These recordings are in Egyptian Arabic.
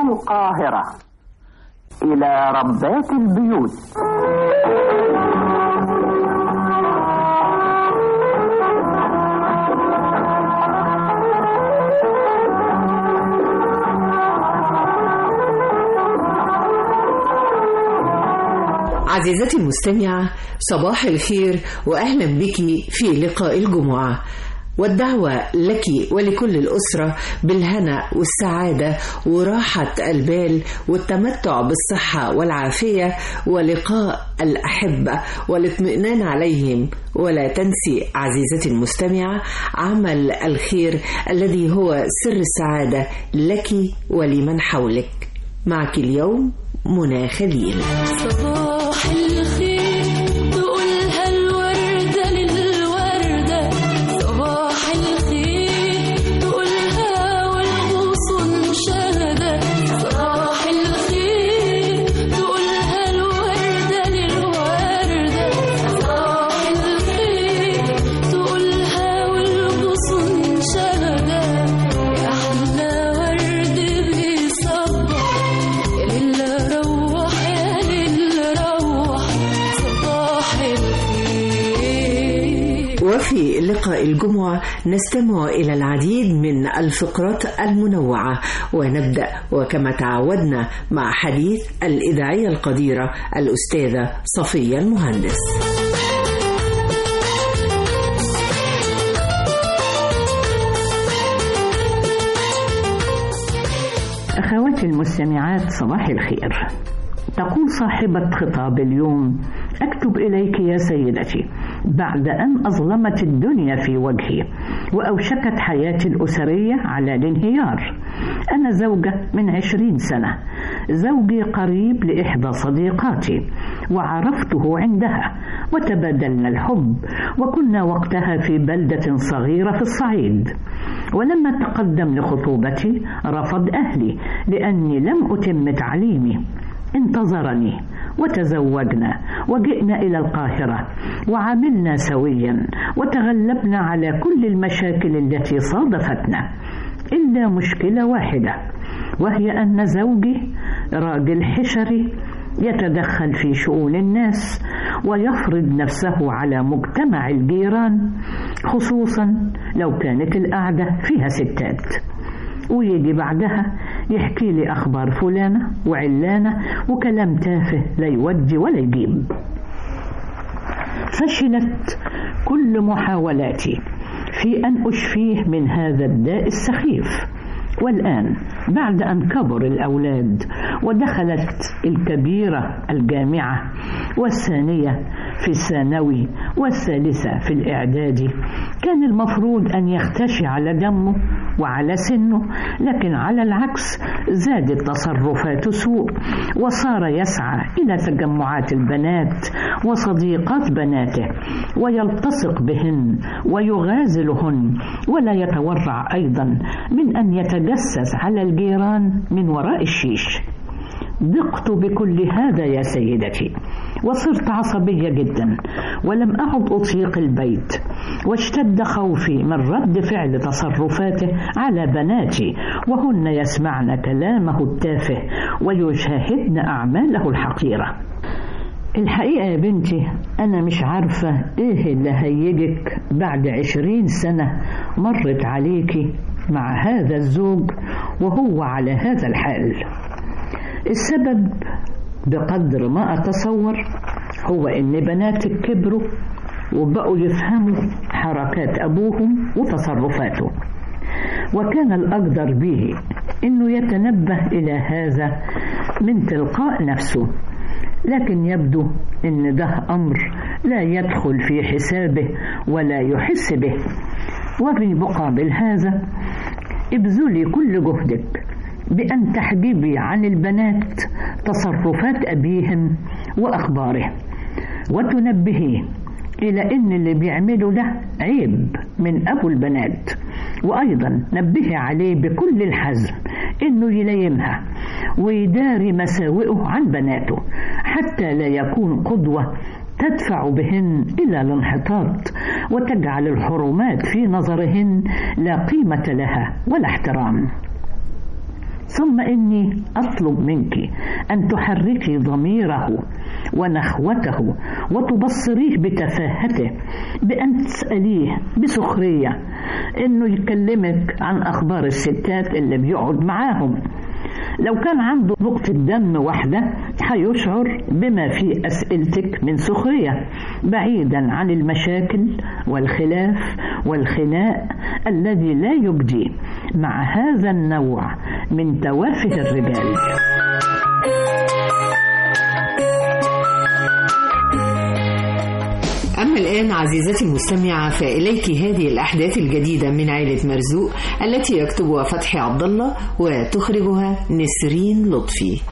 القاهرة إلى ربات البيوت عزيزتي المستمعة صباح الخير وأهلا بك في لقاء الجمعة والدعوة لك ولكل الأسرة بالهنا والسعادة وراحة البال والتمتع بالصحة والعافية ولقاء الأحبة والاطمئنان عليهم ولا تنسي عزيزتي المستمعة عمل الخير الذي هو سر السعادة لك ولمن حولك معك اليوم منى خليل صباح الخير تقولها الوردة للوردة صباح الخير تقولها والغصن شهدة صباح الخير تقولها الوردة للوردة صباح الخير تقولها والغصن شهدة يا أحلى ورد بيصبح يا ليل روح يا ليل روح صباح الخير وفي لقاء الجمعة نستمع إلى العديد من الفقرات المنوعة ونبدأ وكما تعودنا مع حديث الإذاعية القديرة الأستاذة صفية المهندس أخواتي المستمعات صباح الخير تقول صاحبة خطاب اليوم أكتب إليك يا سيدتي بعد أن أظلمت الدنيا في وجهي وأوشكت حياتي الأسرية على الانهيار أنا زوجة من عشرين سنة زوجي قريب لإحدى صديقاتي وعرفته عندها وتبادلنا الحب وكنا وقتها في بلدة صغيرة في الصعيد ولما تقدم لخطوبتي رفض أهلي لأني لم أتم تعليمي انتظرني وتزوجنا وجئنا إلى القاهرة وعملنا سويا وتغلبنا على كل المشاكل التي صادفتنا إلا مشكلة واحدة وهي أن زوجي راجل حشري يتدخل في شؤون الناس ويفرض نفسه على مجتمع الجيران خصوصا لو كانت القعدة فيها ستات ويجي بعدها يحكي لي أخبار فلانة وعلانة وكلام تافه لا يودي ولا يجيب فشلت كل محاولاتي في أن أشفيه من هذا الداء السخيف والآن بعد أن كبر الأولاد ودخلت الكبيرة الجامعة والثانية في الثانوي والثالثة في الإعدادي كان المفروض أن يختشي على دمه وعلى سنه لكن على العكس زادت تصرفات سوء وصار يسعى إلى تجمعات البنات وصديقات بناته ويلتصق بهن ويغازلهن ولا يتورع أيضا من أن يتجسس على الجيران من وراء الشيش ضقت بكل هذا يا سيدتي وصرت عصبية جدا ولم أعد أطيق البيت واشتد خوفي من رد فعل تصرفاته على بناتي وهن يسمعن كلامه التافه ويشاهدن أعماله الحقيرة الحقيقة يا بنتي أنا مش عارفة إيه اللي هيجك بعد عشرين سنة مرت عليكي مع هذا الزوج وهو على هذا الحال السبب بقدر ما أتصور هو إن بناتك كبروا وبقوا يفهموا حركات أبوهم وتصرفاته وكان الأقدر به إنه يتنبه إلى هذا من تلقاء نفسه لكن يبدو إن ده أمر لا يدخل في حسابه ولا يحس به وبمقابل هذا ابذلي كل جهدك بأن تحجبي عن البنات تصرفات أبيهم وأخباره وتنبهيه إلى إن اللي بيعمله ده عيب من أبو البنات وأيضا نبهي عليه بكل الحزم إنه يليمها ويداري مساوئه عن بناته حتى لا يكون قدوة تدفع بهن إلى الانحطاط وتجعل الحرمات في نظرهن لا قيمة لها ولا احترام ثم إني أطلب منك أن تحركي ضميره ونخوته وتبصريه بتفاهته بأن تسأليه بسخرية إنه يكلمك عن أخبار الستات اللي بيقعد معاهم لو كان عنده نقطة دم واحدة هيشعر بما في أسئلتك من سخرية بعيدا عن المشاكل والخلاف والخناق الذي لا يجدي مع هذا النوع من توافه الرجال أما الآن عزيزتي المستمعة فإليك هذه الأحداث الجديدة من عائلة مرزوق التي يكتبها فتحي عبد الله وتخرجها نسرين لطفي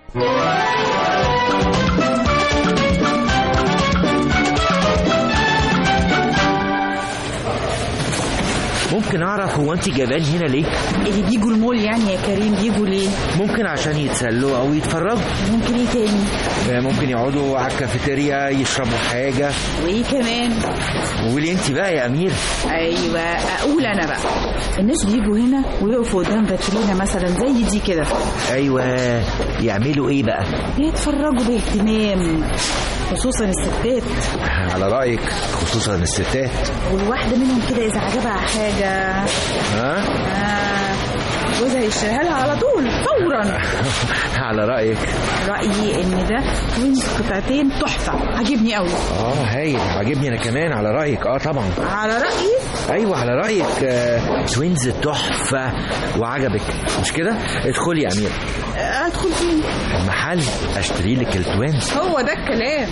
ممكن اعرف هو انت جايباني هنا ليه اللي بيجوا المول يعني يا كريم بيجوا ليه ممكن عشان يتسلوا او يتفرجوا ممكن ايه تاني آه، ممكن يقعدوا على الكافيتيريا يشربوا حاجه وايه كمان قولي انت بقى يا امير ايوه اقول انا بقى الناس بيجوا هنا ويقفوا قدام فاترينا مثلا زي دي كده ايوه يعملوا ايه بقى يتفرجوا باهتمام خصوصا الستات على رايك خصوصا الستات والواحده منهم كده اذا عجبها حاجه ها آه جوزها يشتريها لها على طول فورا على رايك رايي ان ده توينز قطعتين تحفه عجبني قوي اه هايل عاجبني انا كمان على رايك اه طبعا على رايي ايوه على رايك آه توينز تحفه وعجبك مش كده ادخلي يا امير آه، ادخل فين المحل اشتري لك التوينز هو ده الكلام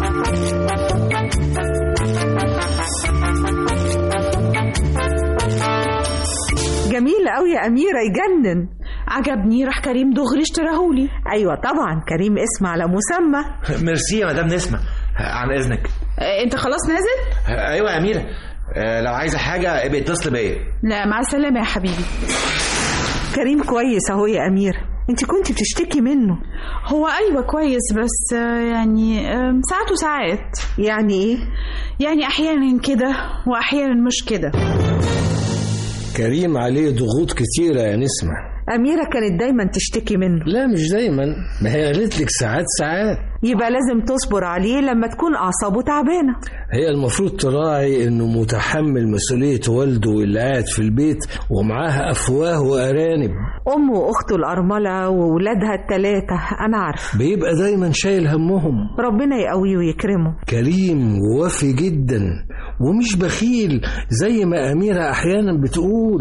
جميل قوي يا أميرة يجنن عجبني راح كريم دغري اشتراهولي أيوة طبعا كريم اسم على مسمى ميرسي يا مدام نسمة عن اذنك آه، انت خلاص نازل ايوه يا اميره آه، لو عايزه حاجه ابقي اتصل بيا لا مع السلامه يا حبيبي كريم كويس أهو يا أميرة أنت كنت بتشتكي منه هو ايوه كويس بس آه، يعني آه، ساعات وساعات يعني إيه؟ يعني احيانا كده واحيانا مش كده كريم عليه ضغوط كتيرة يا نسمة أميرة كانت دايما تشتكي منه لا مش دايما ما هي قالت لك ساعات ساعات يبقى لازم تصبر عليه لما تكون أعصابه تعبانة هي المفروض تراعي انه متحمل مسؤولية والده واللي قاعد في البيت ومعاها افواه وارانب أمه وأخته الأرملة وولادها التلاتة أنا عارفة بيبقى دايما شايل همهم ربنا يقويه ويكرمه كريم ووفي جدا ومش بخيل زي ما أميرة أحيانا بتقول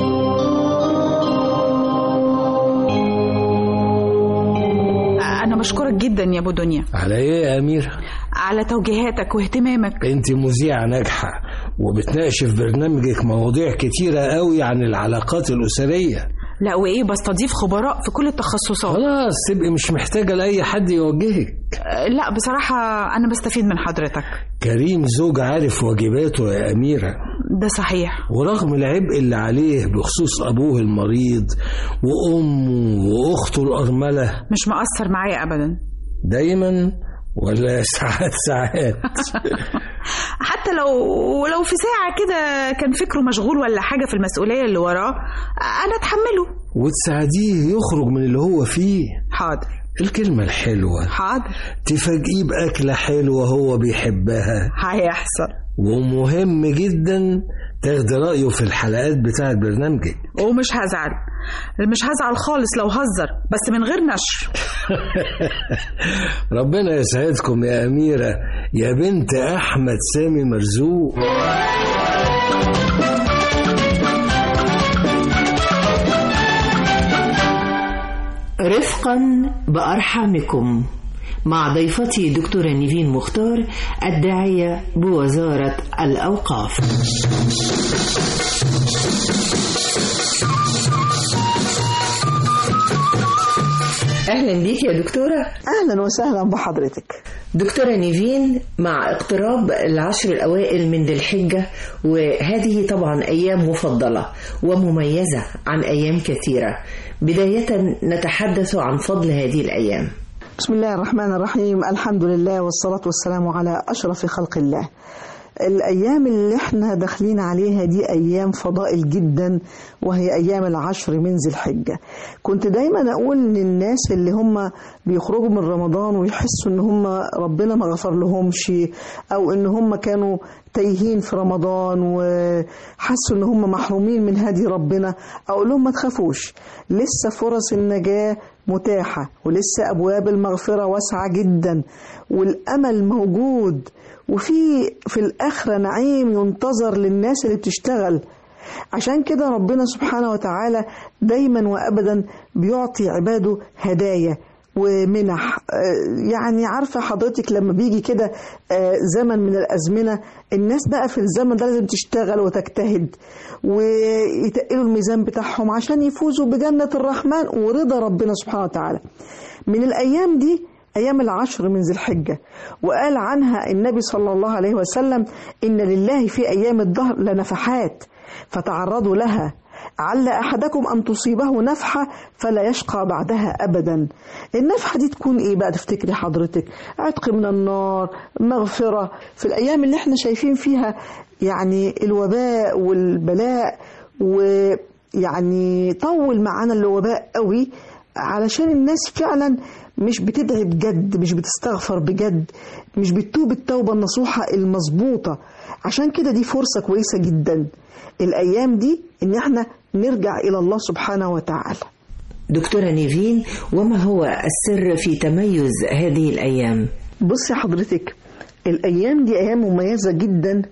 انا بشكرك جدا يا ابو دنيا على ايه يا أميرة على توجيهاتك واهتمامك انت مذيعة ناجحة وبتناقش في برنامجك مواضيع كتيرة قوي عن العلاقات الأسرية لا وايه بستضيف خبراء في كل التخصصات خلاص تبقي مش محتاجة لأي حد يوجهك آه، لا بصراحه انا بستفيد من حضرتك كريم زوج عارف واجباته يا أميرة ده صحيح ورغم العبء اللي عليه بخصوص أبوه المريض وأمه وأخته الأرملة مش مقصر معايا ابدا دايما ولا ساعات ساعات حتى لو لو في ساعه كده كان فكره مشغول ولا حاجه في المسؤوليه اللي وراه انا اتحمله وتساعديه يخرج من اللي هو فيه حاضر الكلمة الحلوة حاضر تفاجئيه بأكلة حلوة هو بيحبها هيحصل ومهم جدا تاخدي رأيه في الحلقات بتاعت برنامجك ومش هزعل مش هزعل خالص لو هزر بس من غير نشر ربنا يسعدكم يا أميرة يا بنت أحمد سامي مرزوق رفقا بأرحامكم مع ضيفتي دكتورة نيفين مختار الداعية بوزارة الأوقاف أهلا بيك يا دكتورة اهلا وسهلا بحضرتك دكتورة نيفين مع اقتراب العشر الأوائل من ذي الحجة وهذه طبعا أيام مفضلة ومميزة عن أيام كثيرة بداية نتحدث عن فضل هذه الأيام بسم الله الرحمن الرحيم الحمد لله والصلاة والسلام على أشرف خلق الله الأيام اللي احنا داخلين عليها دي أيام فضائل جدا وهي أيام العشر من ذي الحجة كنت دايما أقول للناس اللي هم بيخرجوا من رمضان ويحسوا إن هم ربنا ما غفر لهمش أو إن هم كانوا تايهين في رمضان وحسوا إن هم محرومين من هدي ربنا أقول لهم ما تخافوش لسه فرص النجاة متاحة ولسه أبواب المغفرة واسعة جدا والأمل موجود وفي في الآخرة نعيم ينتظر للناس اللي بتشتغل عشان كده ربنا سبحانه وتعالى دايما وأبدا بيعطي عباده هدايا ومنح آه، يعني عارفة حضرتك لما بيجي كده آه، زمن من الأزمنة الناس بقى في الزمن ده لازم تشتغل وتجتهد ويتقلوا الميزان بتاعهم عشان يفوزوا بجنة الرحمن ورضا ربنا سبحانه وتعالى من الأيام دي أيام العشر من ذي الحجة وقال عنها النبي صلى الله عليه وسلم إن لله في أيام الدهر لنفحات فتعرضوا لها عل أحدكم أن تصيبه نفحة فلا يشقى بعدها أبدا النفحة دي تكون إيه بقى تفتكري حضرتك عتق من النار مغفرة في الأيام اللي احنا شايفين فيها يعني الوباء والبلاء ويعني طول معانا الوباء قوي علشان الناس فعلا مش بتدعي بجد مش بتستغفر بجد مش بتتوب التوبة النصوحة المظبوطة عشان كده دي فرصة كويسة جدا الأيام دي إن احنا نرجع إلى الله سبحانه وتعالى دكتورة نيفين وما هو السر في تميز هذه الأيام؟ بصي حضرتك الأيام دي أيام مميزة جدا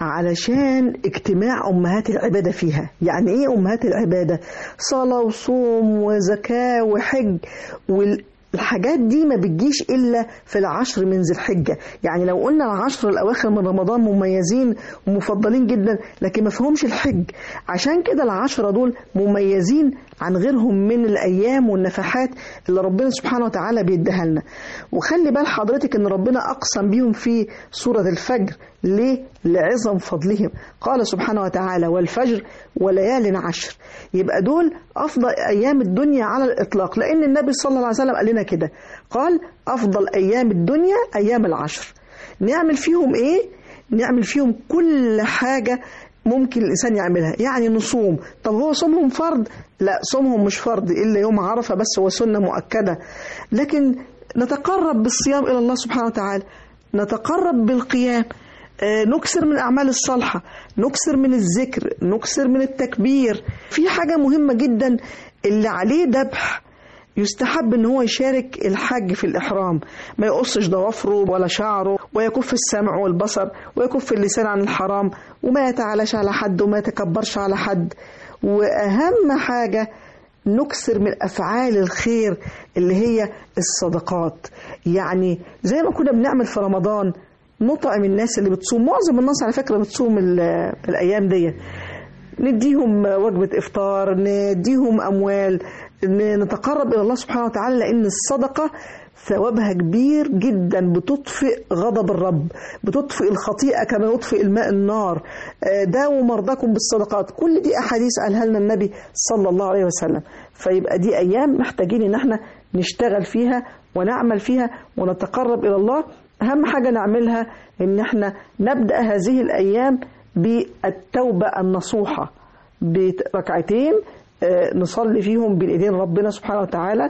علشان اجتماع أمهات العبادة فيها يعني إيه أمهات العبادة صلاة وصوم وزكاة وحج وال الحاجات دي ما بتجيش إلا في العشر من ذي الحجة يعني لو قلنا العشر الأواخر من رمضان مميزين ومفضلين جدا لكن ما فيهمش الحج عشان كده العشرة دول مميزين عن غيرهم من الأيام والنفحات اللي ربنا سبحانه وتعالى بيديها لنا وخلي بال حضرتك إن ربنا أقسم بيهم في سورة الفجر ليه؟ لعظم فضلهم قال سبحانه وتعالى والفجر وليال عشر يبقى دول أفضل أيام الدنيا على الإطلاق لأن النبي صلى الله عليه وسلم قال لنا كده قال أفضل أيام الدنيا أيام العشر نعمل فيهم إيه؟ نعمل فيهم كل حاجة ممكن الإنسان يعملها يعني نصوم طب هو صومهم فرض لا صومهم مش فرض إلا يوم عرفة بس هو سنة مؤكدة لكن نتقرب بالصيام إلى الله سبحانه وتعالى نتقرب بالقيام آه، نكسر من الأعمال الصالحة نكسر من الذكر نكسر من التكبير في حاجة مهمة جدا اللي عليه ذبح يستحب ان هو يشارك الحج في الاحرام ما يقصش ضوافره ولا شعره ويكف السمع والبصر ويكف اللسان عن الحرام وما يتعالش على حد وما يتكبرش على حد واهم حاجه نكسر من افعال الخير اللي هي الصدقات يعني زي ما كنا بنعمل في رمضان نطعم الناس اللي بتصوم معظم الناس على فكره بتصوم ال- الايام دي نديهم وجبة إفطار نديهم أموال ن- نتقرب إلى الله سبحانه وتعالى لأن الصدقة ثوابها كبير جدا بتطفئ غضب الرب بتطفئ الخطيئة كما يطفئ الماء النار آه، داووا مرضاكم بالصدقات كل دي أحاديث قالها لنا النبي صلى الله عليه وسلم فيبقى دي أيام محتاجين إن احنا نشتغل فيها ونعمل فيها ونتقرب إلى الله أهم حاجة نعملها إن احنا نبدأ هذه الأيام بالتوبة النصوحة بركعتين آه، نصلي فيهم بالإيدين ربنا سبحانه وتعالى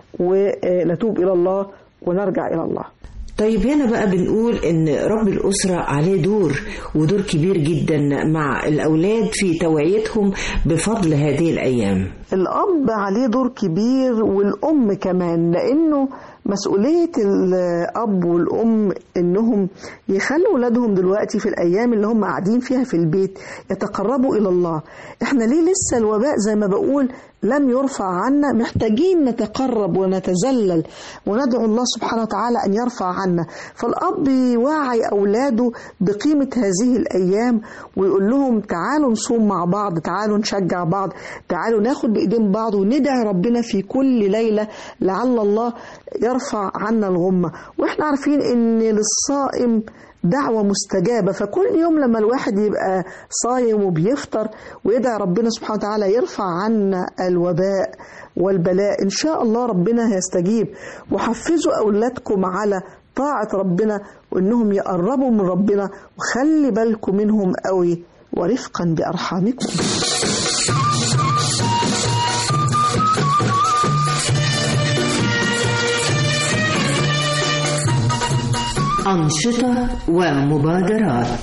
ونتوب إلى الله ونرجع إلى الله طيب هنا بقى بنقول ان رب الاسره عليه دور ودور كبير جدا مع الاولاد في توعيتهم بفضل هذه الايام الأب عليه دور كبير والأم كمان لأنه مسؤولية الأب والأم إنهم يخلوا ولادهم دلوقتي في الأيام اللي هم قاعدين فيها في البيت يتقربوا إلى الله إحنا ليه لسه الوباء زي ما بقول لم يرفع عنا محتاجين نتقرب ونتذلل وندعو الله سبحانه وتعالى أن يرفع عنا فالأب يوعي أولاده بقيمة هذه الأيام ويقول لهم تعالوا نصوم مع بعض تعالوا نشجع بعض تعالوا ناخد بإيدين بعض وندعي ربنا في كل ليلة لعل الله يرفع عنا الغمة وإحنا عارفين إن للصائم دعوة مستجابة فكل يوم لما الواحد يبقى صايم وبيفطر ويدعي ربنا سبحانه وتعالى يرفع عنا الوباء والبلاء إن شاء الله ربنا هيستجيب وحفزوا أولادكم على طاعة ربنا وإنهم يقربوا من ربنا وخلي بالكم منهم قوي ورفقا بأرحامكم أنشطة ومبادرات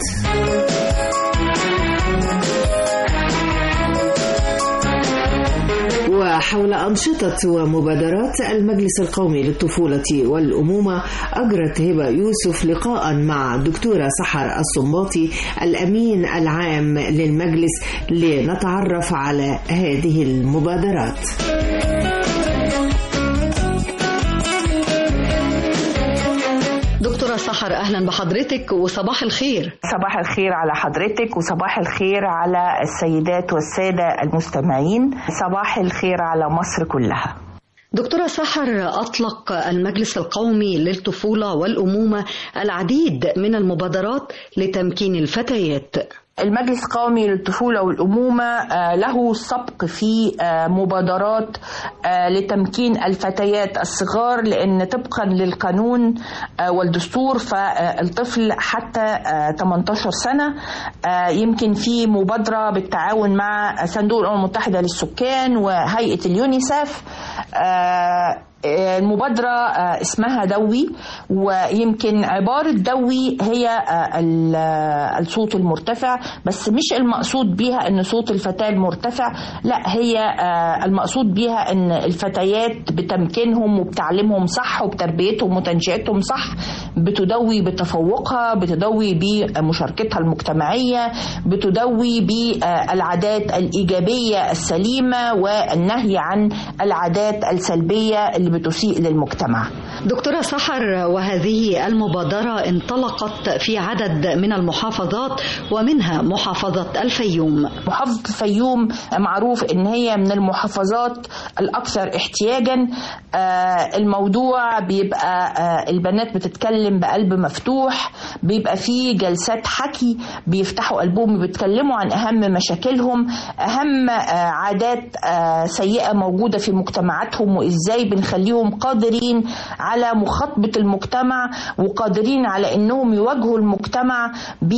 وحول أنشطة ومبادرات المجلس القومي للطفولة والأمومة أجرت هبة يوسف لقاء مع الدكتورة سحر الصنباطي الأمين العام للمجلس لنتعرف على هذه المبادرات دكتورة سحر أهلا بحضرتك وصباح الخير صباح الخير على حضرتك وصباح الخير على السيدات والسادة المستمعين صباح الخير على مصر كلها دكتورة سحر أطلق المجلس القومي للطفولة والأمومة العديد من المبادرات لتمكين الفتيات المجلس القومي للطفولة والأمومة آه، له سبق في آه، مبادرات آه، لتمكين الفتيات الصغار لأن طبقا للقانون آه، والدستور فالطفل حتى آه، 18 سنة آه، يمكن في مبادرة بالتعاون مع صندوق الأمم المتحدة للسكان وهيئة اليونيسف آه، المبادرة آه، اسمها دوي ويمكن عبارة دوي هي آه، ال- آه، الصوت المرتفع بس مش المقصود بيها ان صوت الفتاة المرتفع لا هي آه، المقصود بيها ان الفتيات بتمكينهم وبتعليمهم صح وبتربيتهم وتنشئتهم صح بتدوي بتفوقها بتدوي بمشاركتها المجتمعية بتدوي بالعادات الإيجابية السليمة والنهي عن العادات السلبية اللي بتسيء للمجتمع دكتورة سحر وهذه المبادرة انطلقت في عدد من المحافظات ومنها محافظة الفيوم محافظة الفيوم معروف ان هي من المحافظات الاكثر احتياجا آه، الموضوع بيبقى آه، البنات بتتكلم بقلب مفتوح بيبقى فيه جلسات حكي بيفتحوا قلبهم بيتكلموا عن اهم مشاكلهم اهم آه، عادات آه، سيئة موجودة في مجتمعاتهم وازاي بنخليهم قادرين على مخاطبة المجتمع وقادرين على انهم يواجهوا المجتمع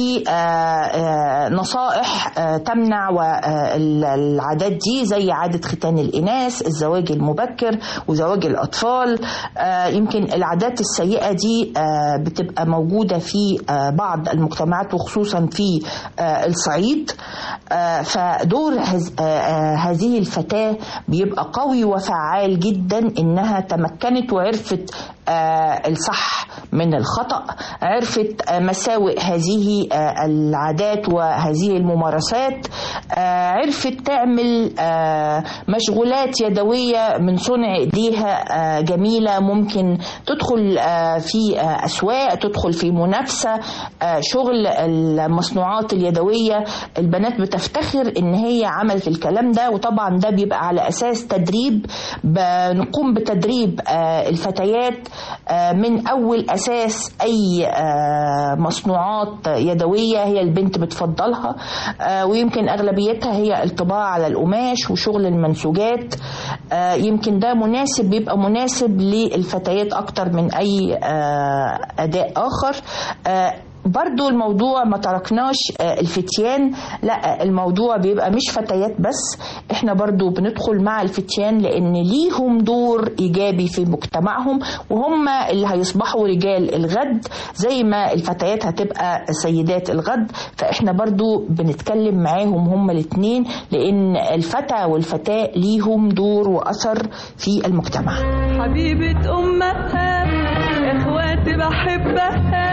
بنصائح تمنع و- ال- العادات دي زي عادة ختان الإناث الزواج المبكر وزواج الأطفال آه، يمكن العادات السيئة دي آه، بتبقى موجودة في آه، بعض المجتمعات وخصوصا في آه، الصعيد آه، فدور هز- آه، آه، هذه الفتاة بيبقى قوي وفعال جدا إنها تمكنت وعرفت آه، الصح من الخطأ عرفت آه، مساوئ هذه آه، العادات وهذه الممارسات آه، عرفت تعمل آه، مشغولات يدوية من صنع إيديها آه، جميلة ممكن تدخل آه، في آه، أسواق تدخل في منافسة آه، شغل المصنوعات اليدوية البنات بتفتخر إن هي عملت الكلام ده وطبعا ده بيبقى على أساس تدريب بنقوم بتدريب آه، الفتيات آه، من أول أساس أي آه، مصنوعات يدوية هي البنت بتفضلها آه، ويمكن أغلبيتها هي الطباعة على القماش وشغل المنسوجات آه، يمكن ده مناسب بيبقى مناسب للفتيات أكتر من أي آه، أداء آخر آه، برضو الموضوع ما تركناش آه، الفتيان لا الموضوع بيبقى مش فتيات بس احنا برضو بندخل مع الفتيان لان ليهم دور ايجابي في مجتمعهم وهم اللي هيصبحوا رجال الغد زي ما الفتيات هتبقى سيدات الغد فاحنا برضو بنتكلم معاهم هم الاتنين لان الفتى والفتاة ليهم دور واثر في المجتمع حبيبة أمها إخواتي بحبها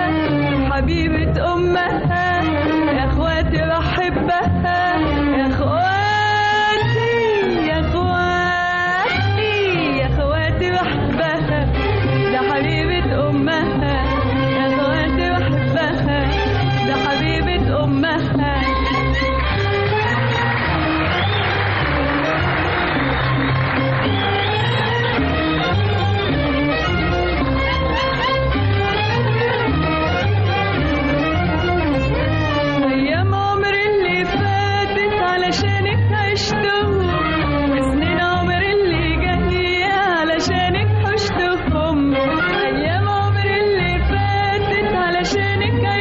حبيبة أمها إخواتي بحبها يا إخواتي يا إخواتي يا إخواتي بحبها ده حبيبة أمها يا إخواتي بحبها ده حبيبة أمها أيام عمري اللي فاتت علشانك عشتهم وسنين عمري اللي جاية علشانك حشتهم أيام عمري اللي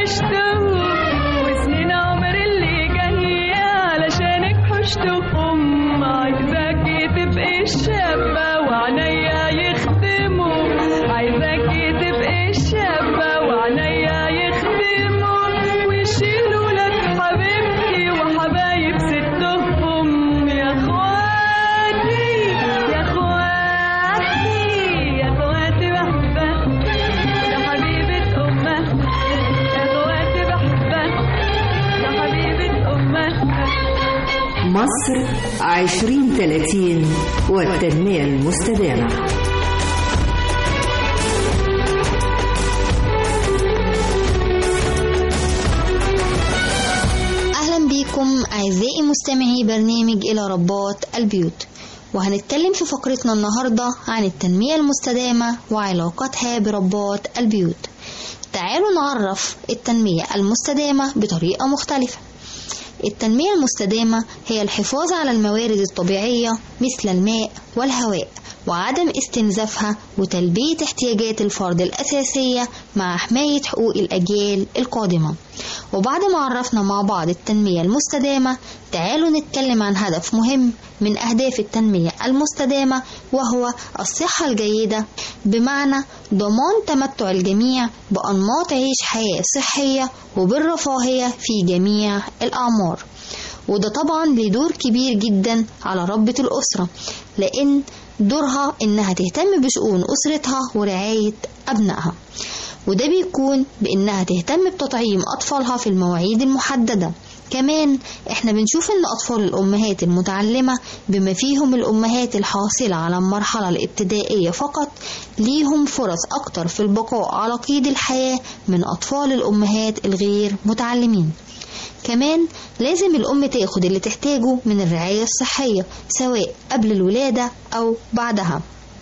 عشته وسنين عمري اللي جاية علشانك حشته أم عايزاكي تبقي شابة وعنيا يخدموا عايزاكي تبقي شابة وعنيا يخدموا ويشيلوا لك حبيبتي وحبايب ستهم يا اخواتي يا اخواتي يا اخواتي بحبك يا حبيبة أمك يا اخواتي بحبك يا حبيبة أمك مصر عشرين ثلاثين والتنمية المستدامة أهلا بيكم أعزائي مستمعي برنامج إلى رباط البيوت وهنتكلم في فقرتنا النهاردة عن التنمية المستدامة وعلاقتها برباط البيوت تعالوا نعرف التنمية المستدامة بطريقة مختلفة التنمية المستدامة هي الحفاظ على الموارد الطبيعية مثل الماء والهواء وعدم استنزافها وتلبية احتياجات الفرد الأساسية مع حماية حقوق الأجيال القادمة وبعد ما عرفنا مع بعض التنمية المستدامة تعالوا نتكلم عن هدف مهم من أهداف التنمية المستدامة وهو الصحة الجيدة بمعنى ضمان تمتع الجميع بأنماط عيش حياة صحية وبالرفاهية في جميع الأعمار وده طبعا ليه دور كبير جدا على ربة الأسرة لأن دورها إنها تهتم بشؤون أسرتها ورعاية أبنائها وده بيكون بإنها تهتم بتطعيم أطفالها في المواعيد المحددة كمان احنا بنشوف ان اطفال الامهات المتعلمة بما فيهم الامهات الحاصلة على المرحلة الابتدائية فقط ليهم فرص اكتر في البقاء على قيد الحياة من اطفال الامهات الغير متعلمين كمان لازم الأم تاخد اللي تحتاجه من الرعاية الصحية سواء قبل الولادة أو بعدها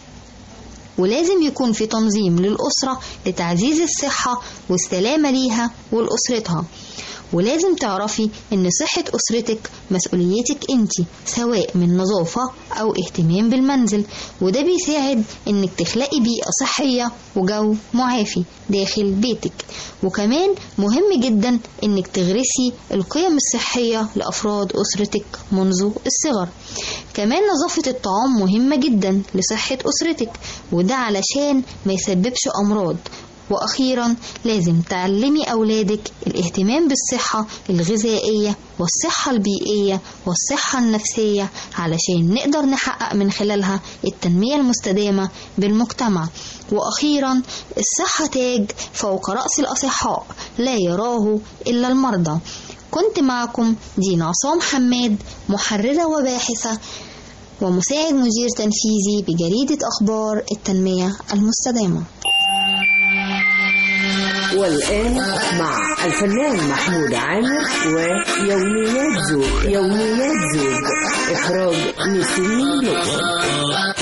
ولازم يكون في تنظيم للأسرة لتعزيز الصحة والسلامة ليها ولأسرتها ولازم تعرفي ان صحة أسرتك مسؤوليتك انت سواء من نظافة أو اهتمام بالمنزل وده بيساعد انك تخلقي بيئة صحية وجو معافي داخل بيتك وكمان مهم جدا انك تغرسي القيم الصحية لأفراد أسرتك منذ الصغر كمان نظافة الطعام مهمة جدا لصحة أسرتك وده علشان ما يسببش أمراض وأخيرا لازم تعلمي أولادك الاهتمام بالصحة الغذائية والصحة البيئية والصحة النفسية علشان نقدر نحقق من خلالها التنمية المستدامة بالمجتمع وأخيرا الصحة تاج فوق رأس الأصحاء لا يراه إلا المرضى كنت معكم دينا عصام حماد محررة وباحثة ومساعد مدير تنفيذي بجريدة أخبار التنمية المستدامة والآن مع الفنان محمود عامر ويوميات زوج يوميات زوج إخراج نسرين لطفي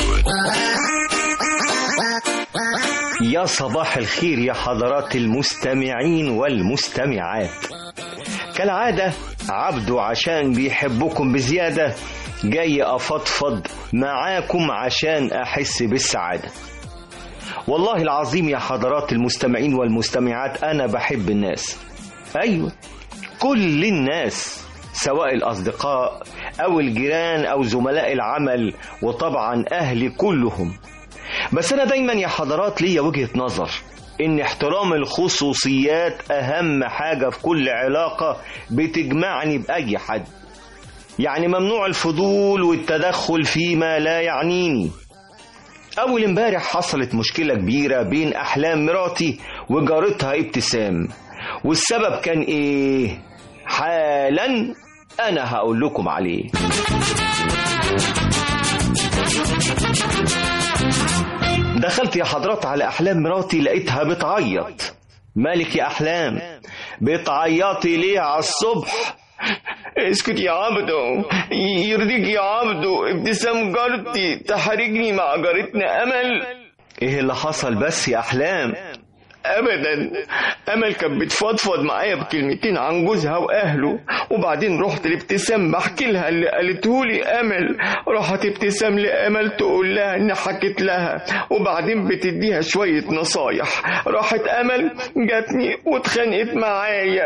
يا صباح الخير يا حضرات المستمعين والمستمعات كالعادة عبدو عشان بيحبكم بزيادة جاي أفضفض معاكم عشان أحس بالسعادة والله العظيم يا حضرات المستمعين والمستمعات أنا بحب الناس أيوة كل الناس سواء الأصدقاء أو الجيران أو زملاء العمل وطبعا أهلي كلهم بس أنا دايما يا حضرات ليا وجهة نظر إن احترام الخصوصيات أهم حاجة في كل علاقة بتجمعني بأي حد يعني ممنوع الفضول والتدخل فيما لا يعنيني أول امبارح حصلت مشكلة كبيرة بين أحلام مراتي وجارتها ابتسام والسبب كان إيه؟ حالا أنا هقول لكم عليه دخلت يا حضرات على أحلام مراتي لقيتها بتعيط مالك يا أحلام بتعيطي ليه على الصبح اسكت يا عبدو يرضيك يا عبدو ابتسام جارتي تحرجني مع جارتنا امل ايه اللي حصل بس يا احلام ابدا امل كانت بتفضفض معايا بكلمتين عن جوزها واهله وبعدين رحت لابتسام بحكي لها اللي قالته لي امل راحت ابتسام لامل تقول لها ان حكيت لها وبعدين بتديها شويه نصايح راحت امل جاتني واتخانقت معايا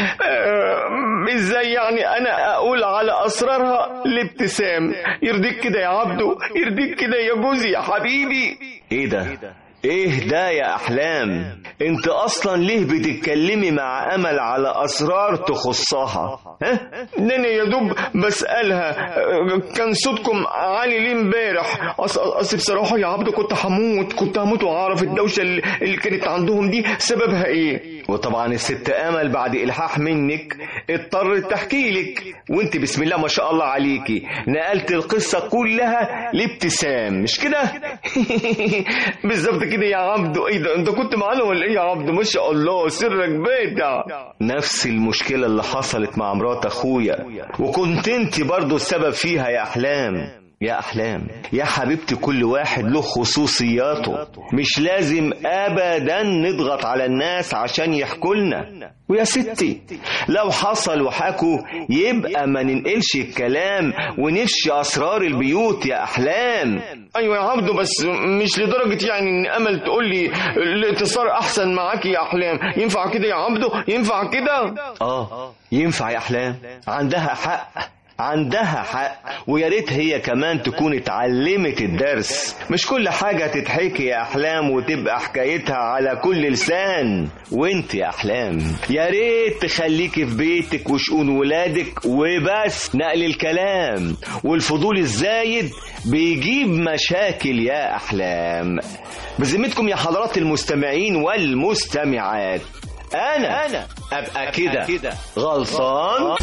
آه، ازاي يعني انا اقول على اسرارها لابتسام يرضيك كده يا عبدو يرضيك كده يا جوزي يا حبيبي ايه ده ايه ده يا احلام انت اصلا ليه بتتكلمي مع امل على اسرار تخصها ها ده انا يا دوب بسالها آه، كان صوتكم عالي ليه امبارح اصل اصل بصراحه يا عبدو كنت هموت كنت هموت واعرف الدوشه اللي اللي كانت عندهم دي سببها ايه وطبعا الست امل بعد الحاح منك اضطرت تحكي لك وانت بسم الله ما شاء الله عليكي نقلت القصه كلها لابتسام مش كده بالظبط كده يا عبدو ايه ده انت كنت معانا ولا ايه يا عبدو ما شاء الله سرك بادع نفس المشكله اللي حصلت مع مرات اخويا وكنت انت برضو السبب فيها يا احلام يا احلام يا حبيبتي كل واحد له خصوصياته مش لازم ابدا نضغط على الناس عشان يحكوا لنا ويا ستي لو حصل وحكوا يبقى ما ننقلش الكلام ونفشي اسرار البيوت يا احلام ايوه يا عبدو بس مش لدرجه يعني ان امل تقول لي الاتصال احسن معاكي يا احلام ينفع كده يا عبدو ينفع كده اه ينفع يا احلام عندها حق عندها حق ويا ريت هي كمان تكون اتعلمت الدرس مش كل حاجة تتحكي يا أحلام وتبقى حكايتها على كل لسان وانت يا أحلام يا ريت تخليكي في بيتك وشؤون ولادك وبس نقل الكلام والفضول الزايد بيجيب مشاكل يا أحلام بذمتكم يا حضرات المستمعين والمستمعات أنا أنا أبقى كده غلطان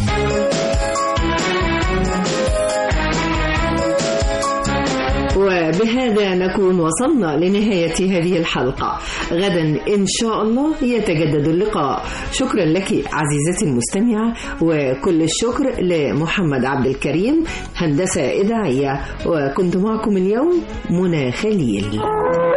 وبهذا نكون وصلنا لنهاية هذه الحلقة غدا إن شاء الله يتجدد اللقاء شكرا لك عزيزتي المستمعة وكل الشكر لمحمد عبد الكريم هندسة إذاعية وكنت معكم اليوم منى خليل